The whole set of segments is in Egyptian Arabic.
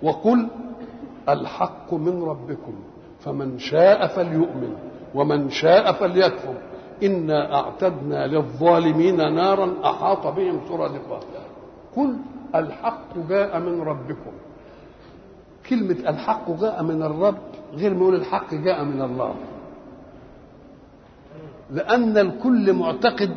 وقل الحق من ربكم فمن شاء فليؤمن ومن شاء فليكفر إنا أعتدنا للظالمين نارا أحاط بهم سرادقها قل الحق جاء من ربكم كلمة الحق جاء من الرب غير ما يقول الحق جاء من الله لأن الكل معتقد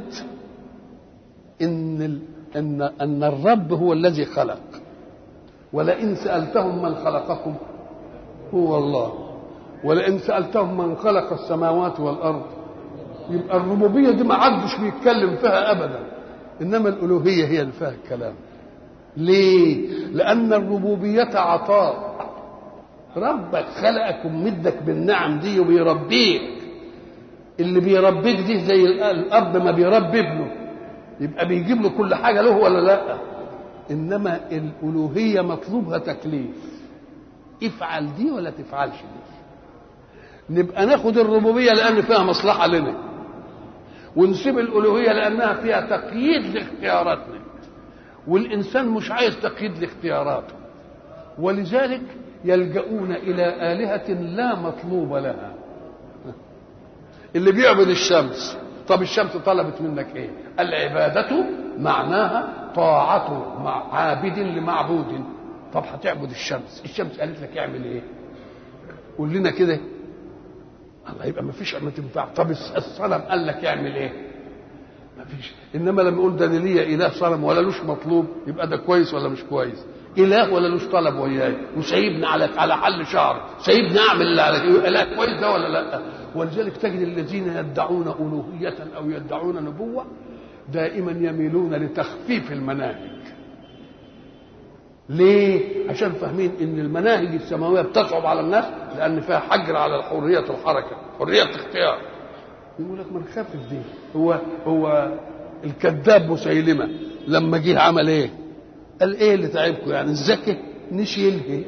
إن ال... أن أن الرب هو الذي خلق ولئن سألتهم من خلقكم هو الله ولئن سألتهم من خلق السماوات والأرض يبقى الربوبية دي ما عدش بيتكلم فيها أبدا إنما الألوهية هي اللي فيها الكلام ليه؟ لأن الربوبية عطاء ربك خلقك ومدك بالنعم دي وبيربيك اللي بيربيك دي زي الأب ما بيربي ابنه يبقى بيجيب له كل حاجة له ولا لا إنما الألوهية مطلوبها تكليف افعل دي ولا تفعلش دي نبقى ناخد الربوبية لأن فيها مصلحة لنا ونسيب الألوهية لأنها فيها تقييد لاختياراتنا والإنسان مش عايز تقييد لاختياراته ولذلك يلجؤون إلى آلهة لا مطلوب لها اللي بيعبد الشمس طب الشمس طلبت منك ايه العبادة معناها طاعة مع عابد لمعبود طب هتعبد الشمس الشمس قالت لك اعمل ايه قول لنا كده الله يبقى ما فيش ما تنفع طب الصنم قال لك اعمل ايه ما فيش انما لما يقول ده ليا اله صنم ولا لوش مطلوب يبقى ده كويس ولا مش كويس اله ولا لوش طلب وياي وسايبني على على حل شعر سايبني اعمل اللي على اله كويس ده ولا لا ولذلك تجد الذين يدعون الوهيه او يدعون نبوه دائما يميلون لتخفيف المناهج ليه؟ عشان فاهمين ان المناهج السماويه بتصعب على الناس لان فيها حجر على حريه الحركه، حريه الاختيار. يقول لك ما نخفف دي، هو هو الكذاب مسيلمه لما جه عمل ايه؟ قال ايه اللي تعبكم يعني الزكي نشيله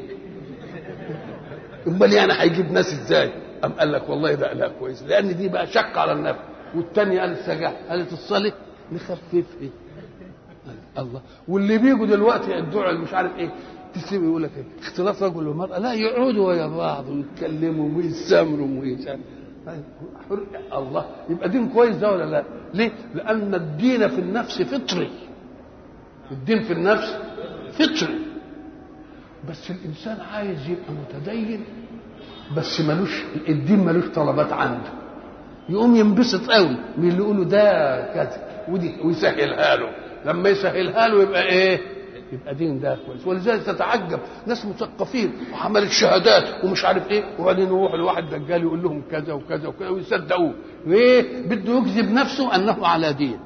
امال يعني هيجيب ناس ازاي؟ قام قال لك والله ده لا كويس لان دي بقى شق على النفس والثانيه قال السجاح قالت الصلاه نخففها الله واللي بيجوا دلوقتي يدعوا مش عارف ايه تسيب يقول لك ايه اختلاط رجل ومرأة لا يقعدوا ويا بعض ويتكلموا ويسامروا ويسامروا الله يبقى دين كويس ده ولا لا؟ ليه؟ لأن الدين في النفس فطري الدين في النفس فطري بس الإنسان عايز يبقى متدين بس ملوش الدين ملوش طلبات عنده يقوم ينبسط قوي من اللي يقولوا ده كذا ودي ويسهلها له لما يسهلها له يبقى ايه يبقى دين ده كويس ولذلك تتعجب ناس مثقفين وحملت شهادات ومش عارف ايه وبعدين يروح لواحد دجال يقول لهم كذا وكذا وكذا ويصدقوه ليه بده يكذب نفسه انه على دين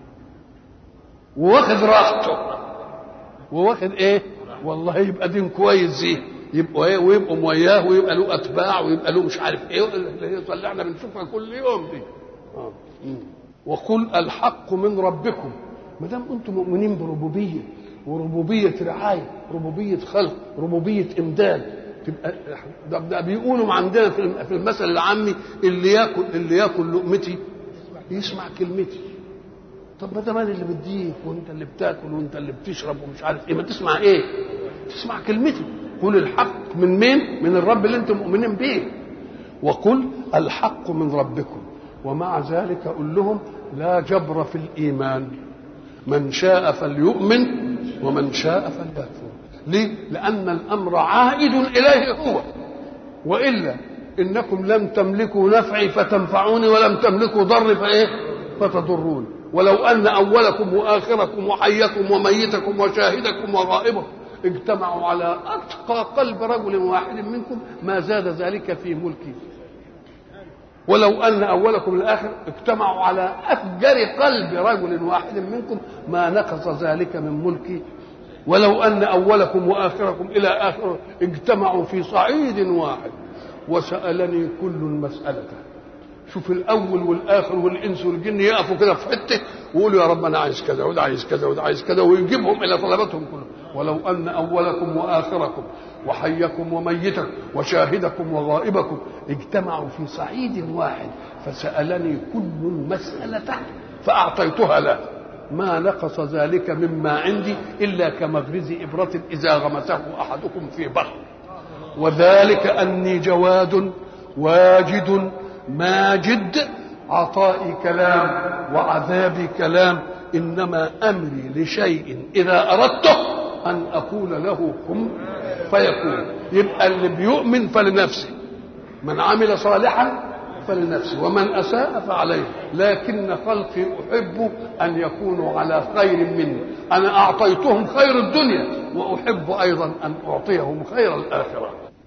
وواخد راحته وواخد ايه والله يبقى دين كويس دي يبقوا ايه ويبقوا وياه ويبقى له اتباع ويبقى له مش عارف ايه اللي احنا بنشوفها كل يوم دي آه. وقل الحق من ربكم ما دام انتم مؤمنين بربوبيه وربوبيه رعايه ربوبيه خلق ربوبيه امداد تبقى ده, ده بيقولوا عندنا في المثل العامي اللي ياكل اللي ياكل لقمتي يسمع كلمتي طب ما دام انا اللي بديك وانت اللي بتاكل وانت اللي بتشرب ومش عارف ايه ما تسمع ايه؟ تسمع كلمتي قل الحق من مين؟ من الرب اللي انتم مؤمنين به وقل الحق من ربكم ومع ذلك قل لهم لا جبر في الايمان من شاء فليؤمن ومن شاء فليكفر ليه لان الامر عائد اليه هو والا انكم لم تملكوا نفعي فتنفعوني ولم تملكوا ضري فايه فتضرون ولو ان اولكم واخركم وحيكم وميتكم وشاهدكم وغائبكم اجتمعوا على اتقى قلب رجل واحد منكم ما زاد ذلك في ملكي ولو ان اولكم الاخر اجتمعوا على افجر قلب رجل واحد منكم ما نقص ذلك من ملكي ولو ان اولكم واخركم الى اخر اجتمعوا في صعيد واحد وسالني كل مسالته شوف الاول والاخر والانس والجن يقفوا كده في حته ويقولوا يا رب انا عايز كذا وده عايز كذا وده عايز كذا ويجيبهم الى طلباتهم كلهم ولو ان اولكم واخركم وحيكم وميتكم وشاهدكم وغائبكم اجتمعوا في صعيد واحد فسالني كل مساله فاعطيتها له ما نقص ذلك مما عندي إلا كمغرز إبرة إذا غمسه أحدكم في بحر وذلك أني جواد واجد ماجد عطائي كلام وعذابي كلام إنما أمري لشيء إذا أردته أن أقول له كن فيكون يبقى اللي بيؤمن فلنفسه من عمل صالحا فلنفسه ومن أساء فعليه لكن خلقي أحب أن يكونوا على خير مني أنا أعطيتهم خير الدنيا وأحب أيضا أن أعطيهم خير الآخرة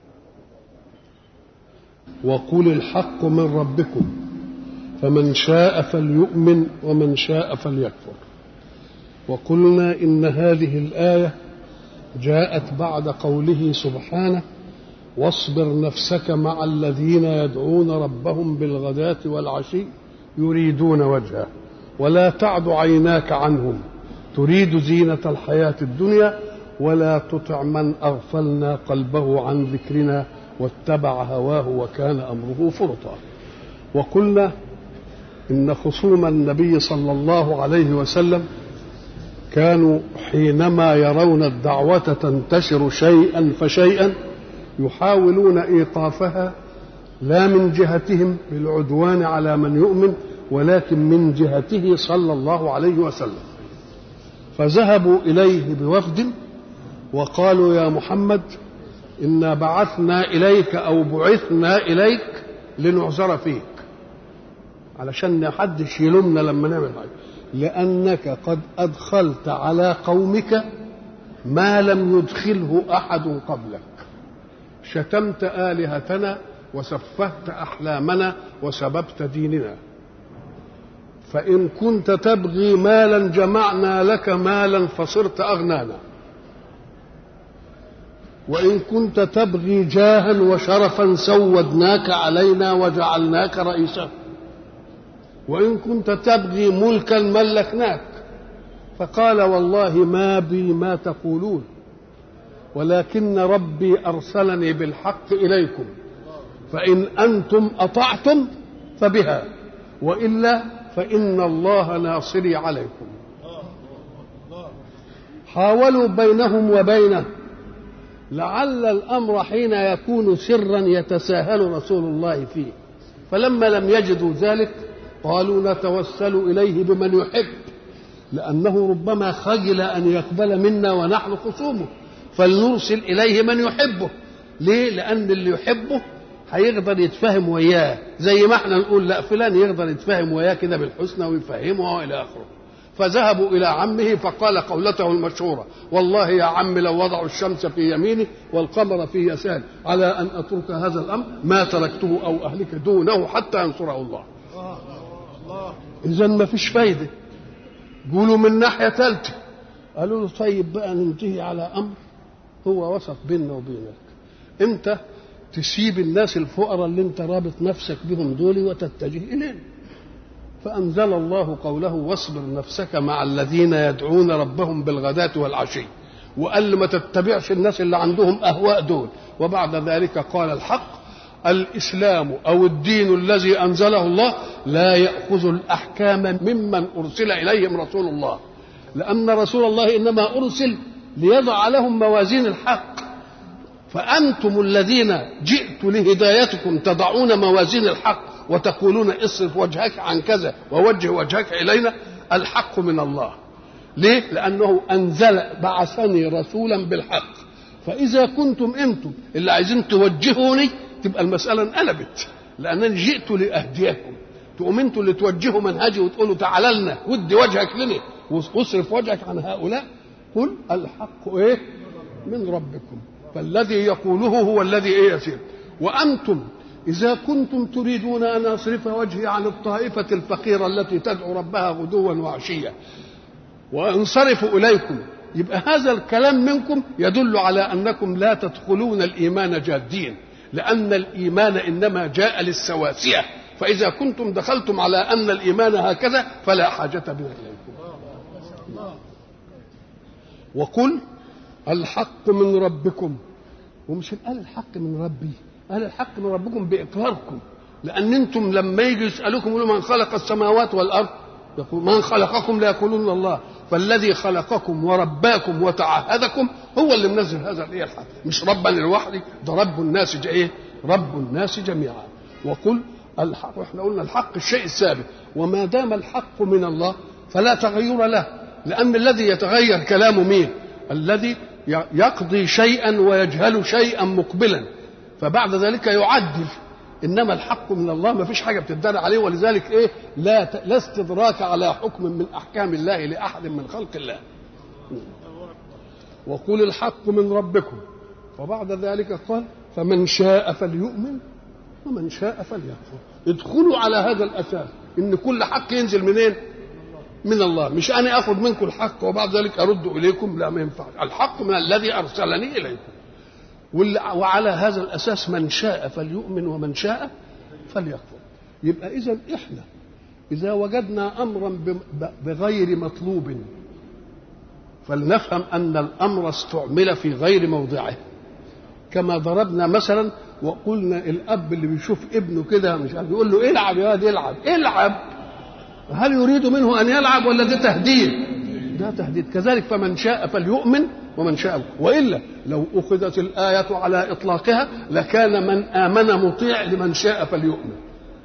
وقل الحق من ربكم فمن شاء فليؤمن ومن شاء فليكفر وقلنا إن هذه الآية جاءت بعد قوله سبحانه واصبر نفسك مع الذين يدعون ربهم بالغداة والعشي يريدون وجهه ولا تعد عيناك عنهم تريد زينة الحياة الدنيا ولا تطع من أغفلنا قلبه عن ذكرنا واتبع هواه وكان أمره فرطا وقلنا إن خصوم النبي صلى الله عليه وسلم كانوا حينما يرون الدعوة تنتشر شيئا فشيئا يحاولون ايقافها لا من جهتهم بالعدوان على من يؤمن ولكن من جهته صلى الله عليه وسلم فذهبوا اليه بوفد وقالوا يا محمد انا بعثنا اليك او بعثنا اليك لنعذر فيك علشان ما حدش يلومنا لما نعمل حاجه لانك قد ادخلت على قومك ما لم يدخله احد قبلك شتمت آلهتنا وسفهت أحلامنا وسببت ديننا فإن كنت تبغي مالا جمعنا لك مالا فصرت أغنانا وإن كنت تبغي جاها وشرفا سودناك علينا وجعلناك رئيسا وإن كنت تبغي ملكا ملكناك فقال والله ما بي ما تقولون ولكن ربي ارسلني بالحق اليكم فان انتم اطعتم فبها والا فان الله ناصري عليكم حاولوا بينهم وبينه لعل الامر حين يكون سرا يتساهل رسول الله فيه فلما لم يجدوا ذلك قالوا نتوسل اليه بمن يحب لانه ربما خجل ان يقبل منا ونحن خصومه فلنرسل إليه من يحبه ليه لأن اللي يحبه هيقدر يتفاهم وياه زي ما احنا نقول لا فلان يقدر يتفاهم وياه كده بالحسنى ويفهمه والى اخره فذهبوا الى عمه فقال قولته المشهوره والله يا عم لو وضعوا الشمس في يميني والقمر في يساري على ان اترك هذا الامر ما تركته او اهلك دونه حتى ينصره الله اذا ما فيش فايده قولوا من ناحيه ثالثه قالوا له طيب بقى ننتهي على امر هو وسط بيننا وبينك انت تسيب الناس الفقراء اللي انت رابط نفسك بهم دول وتتجه اليهم فانزل الله قوله واصبر نفسك مع الذين يدعون ربهم بالغداة والعشي وقال ما تتبعش الناس اللي عندهم اهواء دول وبعد ذلك قال الحق الاسلام او الدين الذي انزله الله لا ياخذ الاحكام ممن ارسل اليهم رسول الله لان رسول الله انما ارسل ليضع لهم موازين الحق فأنتم الذين جئت لهدايتكم تضعون موازين الحق وتقولون اصرف وجهك عن كذا ووجه وجهك إلينا الحق من الله ليه؟ لأنه أنزل بعثني رسولا بالحق فإذا كنتم أنتم اللي عايزين توجهوني تبقى المسألة انقلبت لأنني جئت لأهديكم تقوم انتوا اللي توجهوا منهجي وتقولوا تعالى لنا ودي وجهك لنا واصرف وجهك عن هؤلاء قل الحق ايه من ربكم فالذي يقوله هو الذي ايه يسير وانتم اذا كنتم تريدون ان اصرف وجهي عن الطائفه الفقيره التي تدعو ربها غدوا وعشيا وانصرف اليكم يبقى هذا الكلام منكم يدل على انكم لا تدخلون الايمان جادين لان الايمان انما جاء للسواسيه فاذا كنتم دخلتم على ان الايمان هكذا فلا حاجه بنا اليكم وقل الحق من ربكم ومش قال الحق من ربي قال الحق من ربكم باقراركم لان انتم لما يجي يسالوكم يقولوا من خلق السماوات والارض يقول من خلقكم ليقولون الله فالذي خلقكم ورباكم وتعهدكم هو اللي منزل هذا الايه الحق مش ربا لوحدي ده رب الناس ج- ايه رب الناس جميعا وقل الحق واحنا قلنا الحق الشيء الثابت وما دام الحق من الله فلا تغير له لان الذي يتغير كلامه مين الذي ي- يقضي شيئا ويجهل شيئا مقبلا فبعد ذلك يعدل انما الحق من الله ما فيش حاجه بتدار عليه ولذلك ايه لا ت- لا استدراك على حكم من احكام الله لاحد من خلق الله وقل الحق من ربكم وبعد ذلك قال فمن شاء فليؤمن ومن شاء فليكفر ادخلوا على هذا الاساس ان كل حق ينزل منين من الله مش انا اخذ منكم الحق وبعد ذلك ارد اليكم لا ما ينفعش الحق من الذي ارسلني اليكم وال- وعلى هذا الاساس من شاء فليؤمن ومن شاء فليكفر يبقى اذا احنا اذا وجدنا امرا ب- ب- بغير مطلوب فلنفهم ان الامر استعمل في غير موضعه كما ضربنا مثلا وقلنا الاب اللي بيشوف ابنه كده مش عارف يقول له العب يا واد العب العب هل يريد منه ان يلعب ولا ده تهديد ده تهديد كذلك فمن شاء فليؤمن ومن شاء والا لو اخذت الايه على اطلاقها لكان من امن مطيع لمن شاء فليؤمن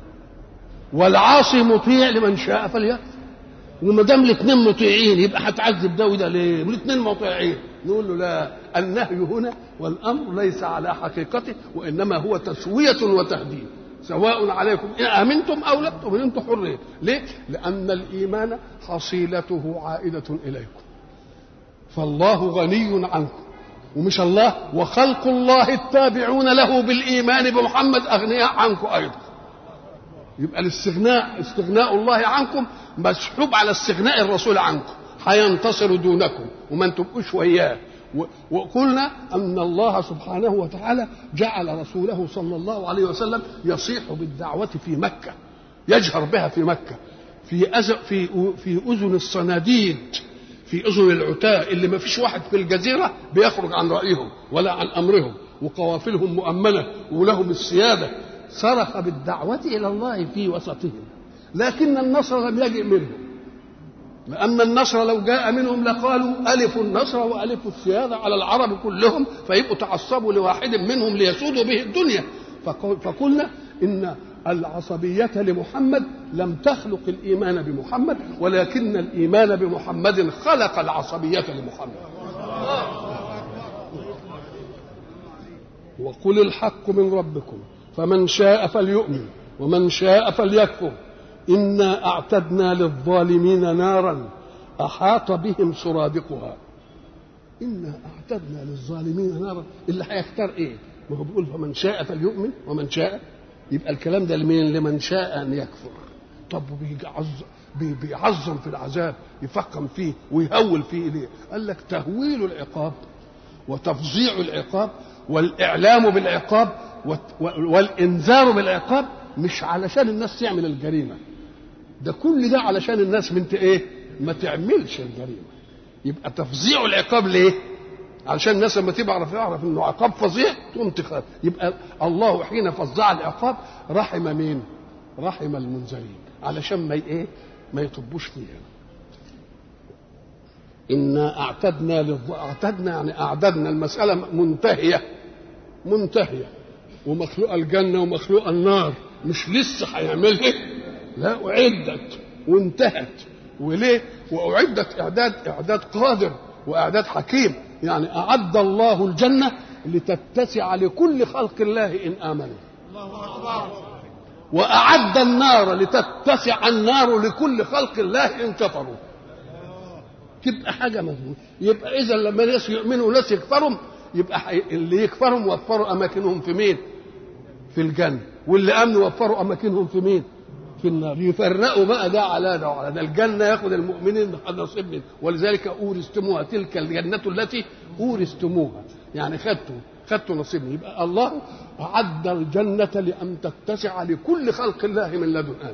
والعاصي مطيع لمن شاء فليكفر وما دام الاثنين مطيعين يبقى هتعذب ده وده ليه؟ والاثنين مطيعين نقول له لا النهي هنا والامر ليس على حقيقته وانما هو تسويه وتهديد سواء عليكم ان امنتم او لم تؤمنوا انتم حرين ليه؟ لان الايمان حصيلته عائده اليكم فالله غني عنكم ومش الله وخلق الله التابعون له بالايمان بمحمد اغنياء عنكم ايضا يبقى الاستغناء استغناء الله عنكم مسحوب على استغناء الرسول عنكم هينتصر دونكم وما تبقوش وياه و- وقلنا ان الله سبحانه وتعالى جعل رسوله صلى الله عليه وسلم يصيح بالدعوه في مكه يجهر بها في مكه في أز... في في اذن الصناديد في اذن العتاة اللي ما فيش واحد في الجزيره بيخرج عن رايهم ولا عن امرهم وقوافلهم مؤمنه ولهم السياده صرخ بالدعوه الى الله في وسطهم لكن النصر لم يجئ منهم لأن النصر لو جاء منهم لقالوا ألف النصر وألف السيادة على العرب كلهم فيبقوا تعصبوا لواحد منهم ليسودوا به الدنيا فقل- فقلنا إن العصبية لمحمد لم تخلق الإيمان بمحمد ولكن الإيمان بمحمد خلق العصبية لمحمد وقل الحق من ربكم فمن شاء فليؤمن ومن شاء فليكفر إنا أعتدنا للظالمين نارا أحاط بهم سرادقها إنا أعتدنا للظالمين نارا اللي هيختار إيه؟ ما هو بيقول فمن شاء فليؤمن ومن شاء يبقى الكلام ده لمين؟ لمن شاء أن يكفر طب وبيعظم بي- بيعظم في العذاب يفخم فيه ويهول فيه ليه؟ قال لك تهويل العقاب وتفظيع العقاب والإعلام بالعقاب والت- والإنذار بالعقاب مش علشان الناس تعمل الجريمة ده كل ده علشان الناس من ت- ايه ما تعملش الجريمة يبقى تفظيع العقاب ليه علشان الناس لما تعرف يعرف انه عقاب فظيع تقوم تخاف يبقى الله حين فظع العقاب رحم مين رحم المنذرين علشان ما ي- ايه ما يطبوش فيها إنا أعتدنا للظ... أعتدنا يعني أعددنا المسألة منتهية منتهية ومخلوقة الجنة ومخلوقة النار مش لسه هيعملها لا أعدت وانتهت وليه؟ وأعدت إعداد إعداد قادر وإعداد حكيم يعني أعد الله الجنة لتتسع لكل خلق الله إن آمنوا وأعد النار لتتسع النار لكل خلق الله إن كفروا تبقى حاجه مظبوط يبقى اذا لما ناس يؤمنوا وناس يكفروا يبقى حي... اللي يكفروا وفروا اماكنهم في مين؟ في الجنه واللي امنوا وفروا اماكنهم في مين؟ في النار يفرقوا بقى ده على ده وعلى ده الجنه ياخذ المؤمنين نصيب منه ولذلك اورثتموها تلك الجنه التي اورثتموها يعني خدتوا خدتوا نصيب منه. يبقى الله اعد الجنه لان تتسع لكل خلق الله من لدن ادم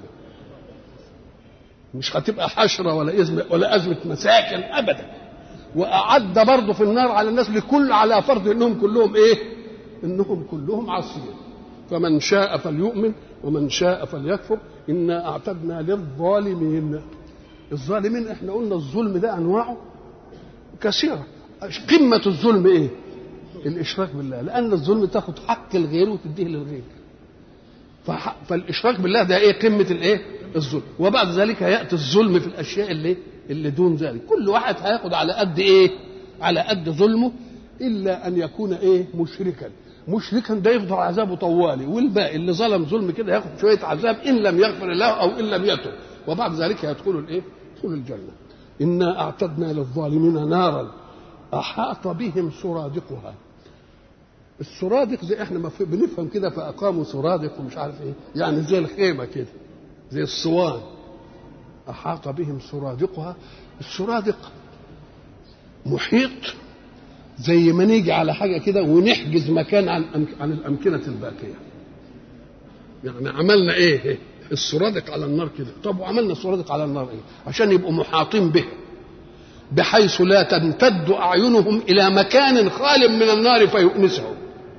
مش هتبقى حشره ولا ازمه ولا ازمه مساكن ابدا واعد برضه في النار على الناس لكل على فرض انهم كلهم ايه؟ انهم كلهم عاصيين فمن شاء فليؤمن ومن شاء فليكفر انا اعتدنا للظالمين الظالمين احنا قلنا الظلم ده انواعه كثيره قمه الظلم ايه الاشراك بالله لان الظلم تاخد حق الغير وتديه للغير فح... فالاشراك بالله ده ايه قمه الايه الظلم وبعد ذلك ياتي الظلم في الاشياء اللي اللي دون ذلك كل واحد هياخد على قد ايه على قد ظلمه الا ان يكون ايه مشركا مشركا ده يفضل عذابه طوالي والباقي اللي ظلم ظلم كده ياخد شويه عذاب ان لم يغفر الله او ان لم يتب وبعد ذلك يدخل الايه يدخل الجنه انا اعتدنا للظالمين نارا احاط بهم سرادقها السرادق زي احنا ما بنفهم كده فاقاموا سرادق ومش عارف ايه يعني زي الخيمه كده زي الصوان احاط بهم سرادقها السرادق محيط زي ما نيجي على حاجه كده ونحجز مكان عن عن الامكنه الباقيه يعني عملنا ايه السرادق على النار كده طب وعملنا السرادق على النار ايه عشان يبقوا محاطين به بحيث لا تمتد اعينهم الى مكان خال من النار فيؤنسهم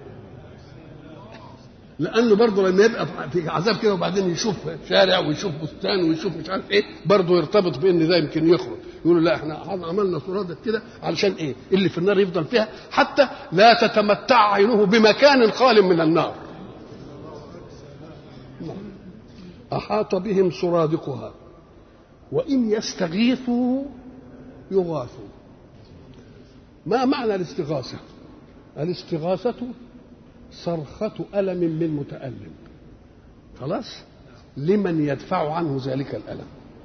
لانه برضه لما يبقى في عذاب كده وبعدين يشوف شارع ويشوف بستان ويشوف مش عارف ايه برضه يرتبط بان ده يمكن يخرج يقولوا لا احنا عملنا سرادق كده علشان ايه اللي في النار يفضل فيها حتى لا تتمتع عينه بمكان خال من النار احاط بهم سرادقها وان يستغيثوا يغاثوا ما معنى الاستغاثه الاستغاثه صرخة ألم من متألم خلاص لمن يدفع عنه ذلك الألم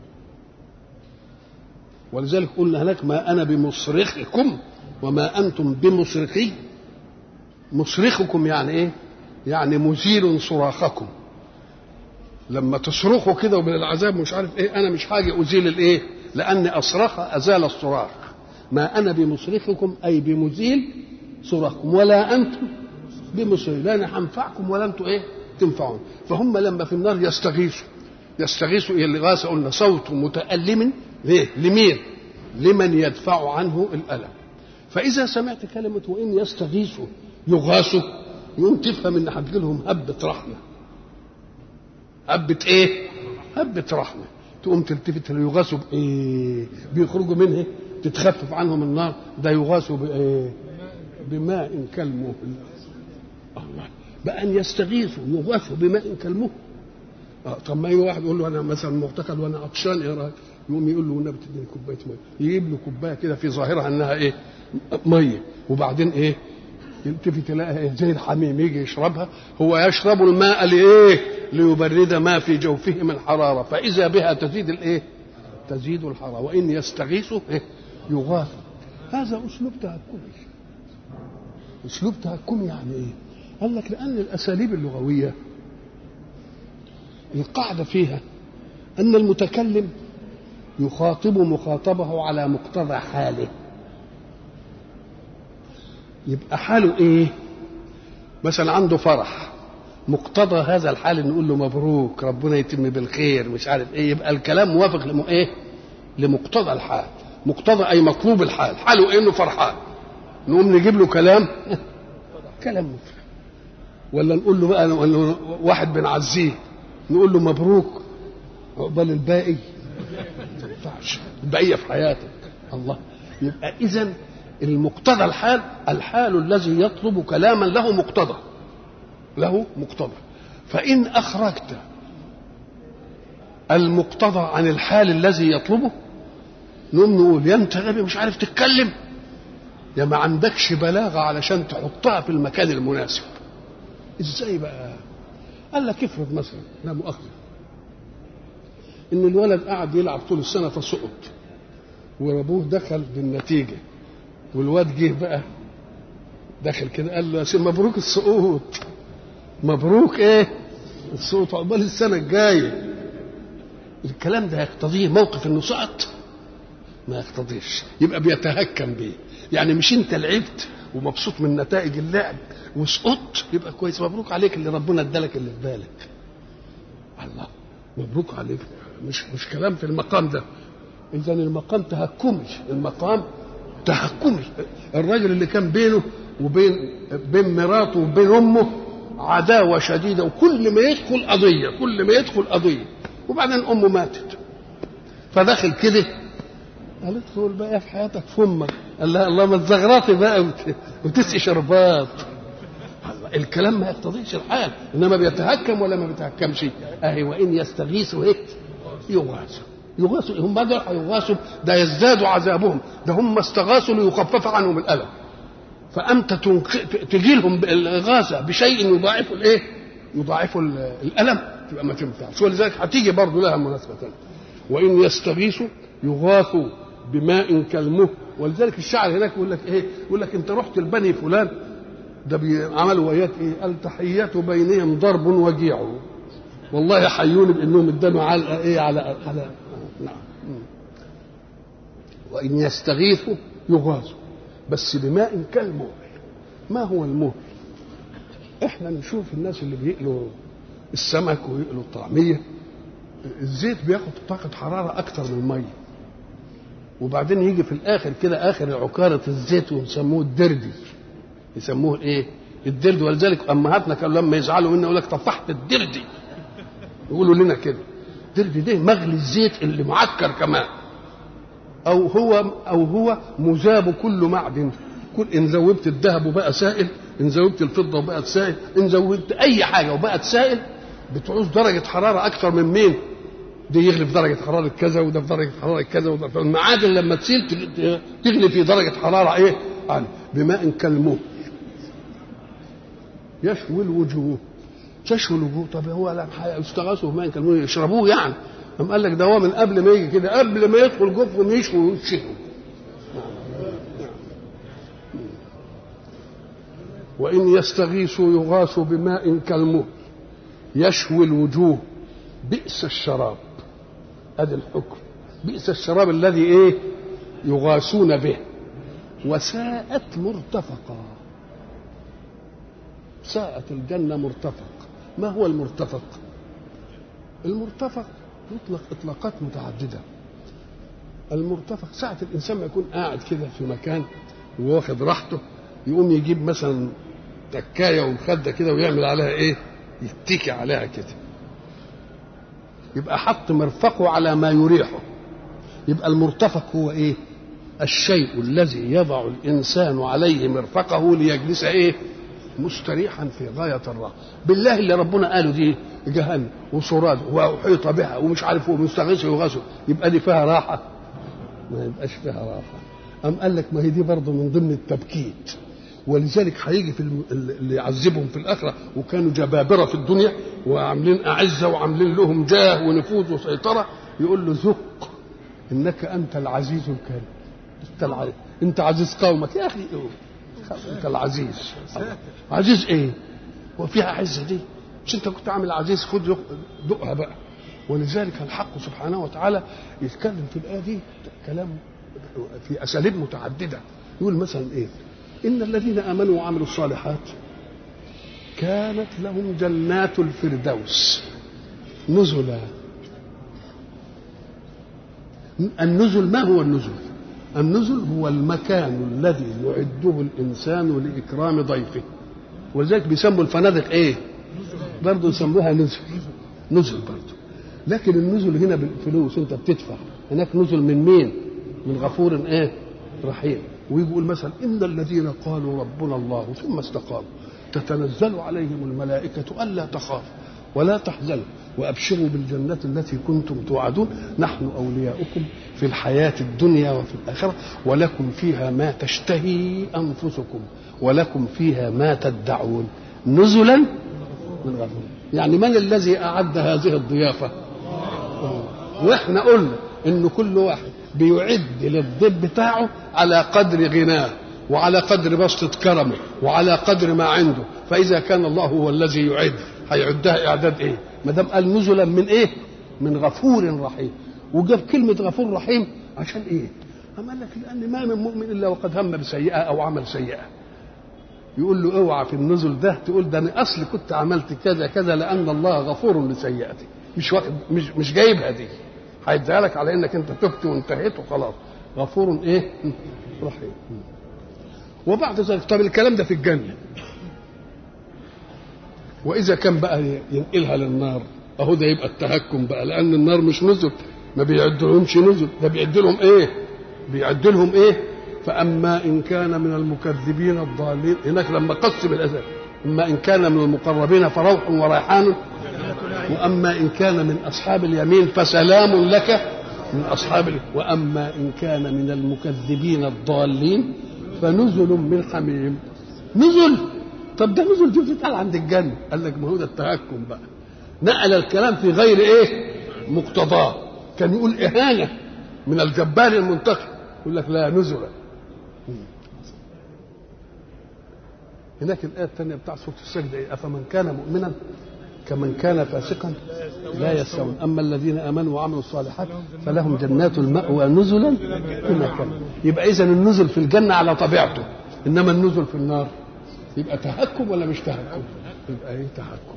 ولذلك قلنا هناك ما أنا بمصرخكم وما أنتم بمصرخي مصرخكم يعني إيه يعني مزيل صراخكم لما تصرخوا كده ومن العذاب مش عارف ايه انا مش حاجه ازيل الايه لان اصرخ ازال الصراخ ما انا بمصرخكم اي بمزيل صراخكم ولا انتم بمصري لا انا هنفعكم ولا انتم ايه تنفعون فهم لما في النار يستغيثوا يستغيثوا الى الغاثه قلنا صوت متألم ليه لمين لمن يدفع عنه الألم فإذا سمعت كلمة وإن يستغيثوا يغاثوا يقوم تفهم إن هتجي لهم هبة رحمة هبة إيه؟ هبة رحمة تقوم تلتفت يغاثوا بإيه؟ بيخرجوا منه تتخفف عنهم النار ده يغاثوا بإيه؟ بماء كالمهل الله بقى ان يستغيثوا يغاثوا بماء كالمهل آه طب ما يجي واحد يقول له انا مثلا معتقل وانا عطشان ايه رايك؟ يقوم يقول له والنبي تديني كوبايه ميه يجيب له كوبايه كده في ظاهرها انها ايه؟ ميه وبعدين ايه؟ يلتفت يلاقيها إيه؟ زي الحميم يجي يشربها هو يشرب الماء لايه؟ ليبرد ما في جوفه من حراره فاذا بها تزيد الايه؟ تزيد الحراره وان يستغيثوا إيه؟ يغاثوا هذا اسلوب تهكمي اسلوب تهكمي يعني ايه؟ قال لك لان الاساليب اللغويه القاعده فيها ان المتكلم يخاطب مخاطبه على مقتضى حاله يبقى حاله ايه مثلا عنده فرح مقتضى هذا الحال ان نقول له مبروك ربنا يتم بالخير مش عارف ايه يبقى الكلام موافق لم ايه لمقتضى الحال مقتضى اي مطلوب الحال حاله ايه انه فرحان نقوم نجيب له كلام كلام مفرح ولا نقول له بقى ولا واحد بنعزيه نقول له مبروك عقبال الباقي ما ينفعش البقيه في حياتك الله يبقى اذا المقتضى الحال الحال الذي يطلب كلاما له مقتضى له مقتضى فان اخرجت المقتضى عن الحال الذي يطلبه نقوم نقول يا انت غبي مش عارف تتكلم يا ما عندكش بلاغه علشان تحطها في المكان المناسب ازاي بقى قال لك افرض مثلا لا مؤاخذه ان الولد قعد يلعب طول السنه فسقط وابوه دخل بالنتيجه والواد جه بقى دخل كده قال له يا سيدي مبروك السقوط مبروك ايه السقوط عقبال السنه الجايه الكلام ده يقتضيه موقف انه سقط ما يقتضيش يبقى بيتهكم بيه يعني مش انت لعبت ومبسوط من نتائج اللعب وسقطت يبقى كويس مبروك عليك اللي ربنا ادالك اللي في بالك الله مبروك عليك مش مش كلام في المقام ده اذا المقام تهكمي المقام تهكمي الراجل اللي كان بينه وبين بين مراته وبين امه عداوه شديده وكل ما يدخل قضيه كل ما يدخل قضيه وبعدين امه ماتت فدخل كده قالت له بقى في حياتك فمك قال لها الله ما تزغرطي بقى وت- وتسقي شربات الكلام ما يقتضيش الحال انما بيتهكم ولا ما بيتهكمش اهي وان يستغيثوا ايه يغاثوا يغاثوا هم بدل هيغاثوا ده يزداد عذابهم ده هم استغاثوا ليخفف عنهم الالم فانت تنق- تجي لهم بالاغاثه بشيء يضاعف الايه؟ يضاعف ال- الالم تبقى ما تنفعش ولذلك هتيجي برضه لها مناسبه ثانيه وان يستغيثوا يغاثوا بماء كالمهل ولذلك الشاعر هناك يقول لك ايه؟ يقول لك انت رحت لبني فلان ده عملوا وياك ايه؟ قال تحية بينهم ضرب وجيع والله حيوني بانهم ادانوا علقه ايه على على نعم وان يستغيثوا يغاثوا بس بماء كالمهل ما هو المهل احنا نشوف الناس اللي بيقلوا السمك ويقلوا الطعميه الزيت بياخد طاقه حراره اكتر من الميه وبعدين يجي في الاخر كده اخر عكاره الزيت ويسموه الدردي يسموه ايه الدرد ولذلك امهاتنا كانوا لما يزعلوا منا يقول لك طفحت الدردي يقولوا لنا كده الدردي ده مغلي الزيت اللي معكر كمان او هو او هو مذاب كل معدن كل ان زودت الذهب وبقى سائل ان زودت الفضه وبقت سائل ان زودت اي حاجه وبقت سائل بتعوز درجه حراره اكثر من مين ده يغلي في درجه حراره كذا وده في درجه حراره كذا وده فالمعادن لما تسيل تغ- تغلي في درجه حراره ايه عالية بماء كالمهل يشوي الوجوه تشوي الوجوه طب هو لا استغاثوا بماء كالمهل يشربوه يعني قام قال لك ده هو من قبل ما يجي كده قبل ما يدخل جوفهم يشوي ويتشهوا وإن يستغيثوا يغاثوا بماء كالمهل يشوي الوجوه بئس الشراب هذا الحكم بئس الشراب الذي ايه يغاثون به وساءت مرتفقا ساءت الجنة مرتفق ما هو المرتفق المرتفق يطلق اطلاقات متعدده المرتفق ساعة الإنسان ما يكون قاعد كده في مكان وواخد راحته يقوم يجيب مثلا تكاية ومخدة كده ويعمل عليها إيه؟ يتكي عليها كده يبقى حط مرفقه على ما يريحه يبقى المرتفق هو إيه؟ الشيء الذي يضع الإنسان عليه مرفقه ليجلس إيه؟ مستريحا في غاية الراحة بالله اللي ربنا قاله دي جهنم وصراد وأحيط بها ومش عارف ومستغيث يغاثوا يبقى دي فيها راحة ما يبقاش فيها راحة أم قال لك ما هي دي برضه من ضمن التبكيت ولذلك هيجي في الم... اللي يعذبهم في الآخرة وكانوا جبابرة في الدنيا وعاملين أعزة وعاملين لهم جاه ونفوذ وسيطرة يقول له ذق إنك أنت العزيز الكريم أنت العزيز أنت عزيز قومك يا أخي أنت العزيز عزيز إيه؟ وفيها عزة دي مش أنت كنت عامل عزيز خد دقها بقى ولذلك الحق سبحانه وتعالى يتكلم في الآية دي كلام في أساليب متعددة يقول مثلا إيه إن الذين آمنوا وعملوا الصالحات كانت لهم جنات الفردوس نزلا النزل ما هو النزل النزل هو المكان الذي يعده الإنسان لإكرام ضيفه ولذلك بيسموا الفنادق إيه برضه يسموها نزل نزل برضه لكن النزل هنا بالفلوس انت بتدفع هناك نزل من مين من غفور ايه رحيم ويقول مثلا ان الذين قالوا ربنا الله ثم استقاموا تتنزل عليهم الملائكة ألا تخافوا ولا تحزنوا وأبشروا بالجنة التي كنتم توعدون نحن أولياؤكم في الحياة الدنيا وفي الآخرة ولكم فيها ما تشتهي أنفسكم ولكم فيها ما تدعون نزلا من غفور يعني من الذي أعد هذه الضيافة واحنا قلنا ان كل واحد بيعد للضيف بتاعه على قدر غناه وعلى قدر بسطة كرمه وعلى قدر ما عنده فإذا كان الله هو الذي يعد هيعدها إعداد إيه ما دام قال نزلا من إيه من غفور رحيم وجاب كلمة غفور رحيم عشان إيه أما قال لك لأن ما من مؤمن إلا وقد هم بسيئة أو عمل سيئة يقول له اوعى في النزل ده تقول ده انا اصل كنت عملت كذا كذا لان الله غفور لسيئتي مش واخد مش مش جايبها دي هيديها لك على انك انت تبت وانتهيت وخلاص غفور ايه رحيم وبعد ذلك طب الكلام ده في الجنه واذا كان بقى ينقلها للنار اهو ده يبقى التهكم بقى لان النار مش نزل ما بيعدلهمش نزل ده بيعد لهم ايه بيعد لهم ايه فاما ان كان من المكذبين الضالين هناك لما قسم الازل اما ان كان من المقربين فروح وريحان واما ان كان من اصحاب اليمين فسلام لك من اصحاب ال... واما ان كان من المكذبين الضالين فنزل من حميم نزل طب ده نزل دي بتتقال عند الجنه قال لك ما هو ده التهكم بقى نقل الكلام في غير ايه مقتضاه كان يقول اهانه من الجبار المنتقم يقول لك لا نزل هناك الآية الثانية بتاع سورة السجدة إيه؟ أفمن كان مؤمنا كمن كان فاسقا لا يستوون أما الذين آمنوا وعملوا الصالحات فلهم جنات المأوى نزلا بما كانوا يبقى إذا النزل في الجنة على طبيعته إنما النزل في النار يبقى تهكم ولا مش تهكم؟ يبقى إيه تهكم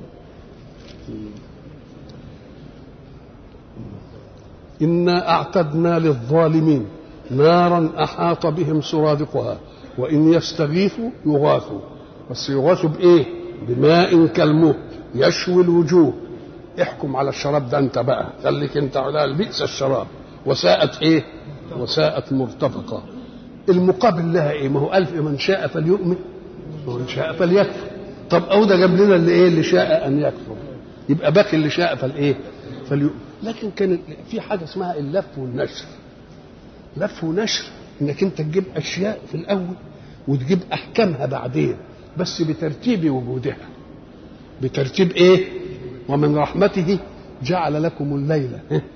إنا أعتدنا للظالمين نارا أحاط بهم سرادقها وإن يستغيثوا يغاثوا بس يغاثوا بإيه؟ بماء كالمهل يشوي الوجوه احكم على الشراب ده انت بقى خليك انت على بئس الشراب وساءت ايه وساءت مرتفقة المقابل لها ايه ما هو ألف من شاء فليؤمن ومن شاء فليكفر طب او ده جاب لنا اللي ايه اللي شاء ان يكفر يبقى باقي اللي شاء فالايه فليؤمن لكن كان في حاجه اسمها اللف والنشر لف ونشر انك انت تجيب اشياء في الاول وتجيب احكامها بعدين بس بترتيب وجودها بترتيب ايه ومن رحمته جعل لكم الليل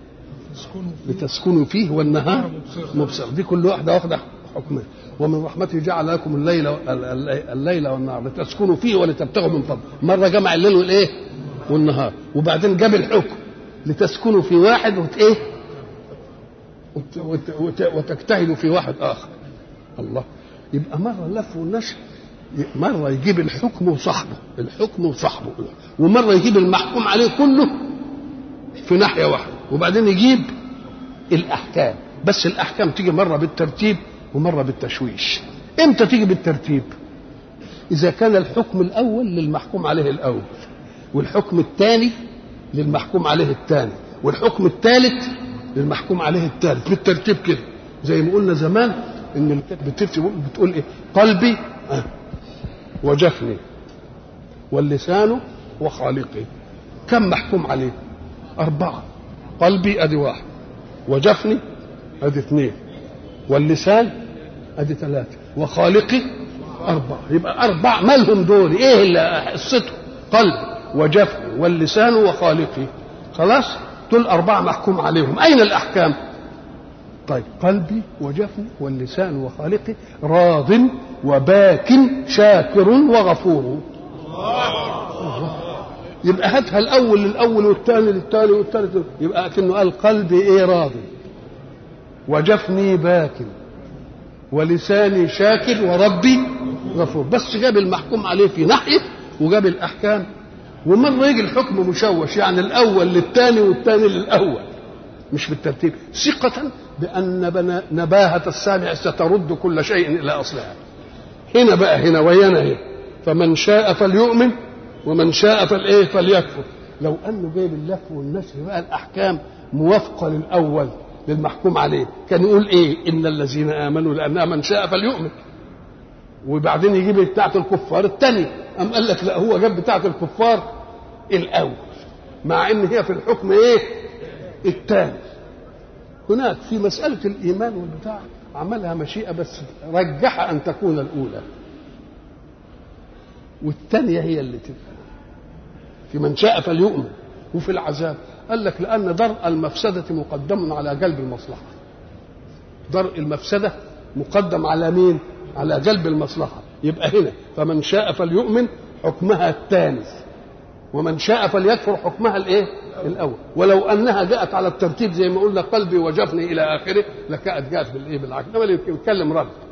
لتسكنوا فيه والنهار مبصر دي كل واحده واخده حكمها ومن رحمته جعل لكم الليل الليل والنهار لتسكنوا فيه ولتبتغوا من فضله مره جمع الليل والايه والنهار وبعدين جاب الحكم لتسكنوا في واحد وت ايه وت وت وت وتجتهدوا في واحد اخر الله يبقى مره اللف والنشر مرة يجيب الحكم وصاحبه الحكم وصاحبه ومرة يجيب المحكوم عليه كله في ناحية واحدة وبعدين يجيب الأحكام بس الأحكام تيجي مرة بالترتيب ومرة بالتشويش امتى تيجي بالترتيب إذا كان الحكم الأول للمحكوم عليه الأول والحكم الثاني للمحكوم عليه الثاني والحكم الثالث للمحكوم عليه الثالث بالترتيب كده زي ما قلنا زمان ان بتقول ايه قلبي آه وجفني واللسان وخالقي كم محكوم عليه أربعة قلبي أدي واحد وجفني أدي اثنين واللسان أدي ثلاثة وخالقي أربعة يبقى أربعة مالهم دول إيه اللي قصته قلب وجفني واللسان وخالقي خلاص دول أربعة محكوم عليهم أين الأحكام طيب قلبي وجفني واللسان وخالقي راض وباك شاكر وغفور يبقى هاتها الاول للاول والثاني للثاني والثالث يبقى كأنه قال قلبي ايه راضي وجفني باك ولساني شاكر وربي غفور بس جاب المحكوم عليه في ناحيه وجاب الاحكام ومره يجي الحكم مشوش يعني الاول للثاني والثاني للاول مش بالترتيب ثقة بأن نباهة السامع سترد كل شيء إلى أصلها هنا بقى هنا ويانا هنا فمن شاء فليؤمن ومن شاء فالايه فليكفر لو انه جايب اللف والنشر بقى الاحكام موافقه للاول للمحكوم عليه كان يقول ايه ان الذين امنوا لانها من شاء فليؤمن وبعدين يجيب بتاعه الكفار الثاني ام قال لك لا هو جاب بتاعه الكفار الاول مع ان هي في الحكم ايه الثاني هناك في مساله الايمان والبتاع عملها مشيئه بس رجح ان تكون الاولى والثانيه هي اللي تبقى في من شاء فليؤمن وفي العذاب قال لك لان درء المفسده مقدم على جلب المصلحه درء المفسده مقدم على مين على جلب المصلحه يبقى هنا فمن شاء فليؤمن حكمها الثاني ومن شاء فليكفر حكمها الايه الاول ولو انها جاءت على الترتيب زي ما قلنا قلبي وجفني الى اخره لكانت جاءت بالايه بالعكس انما اللي يتكلم رد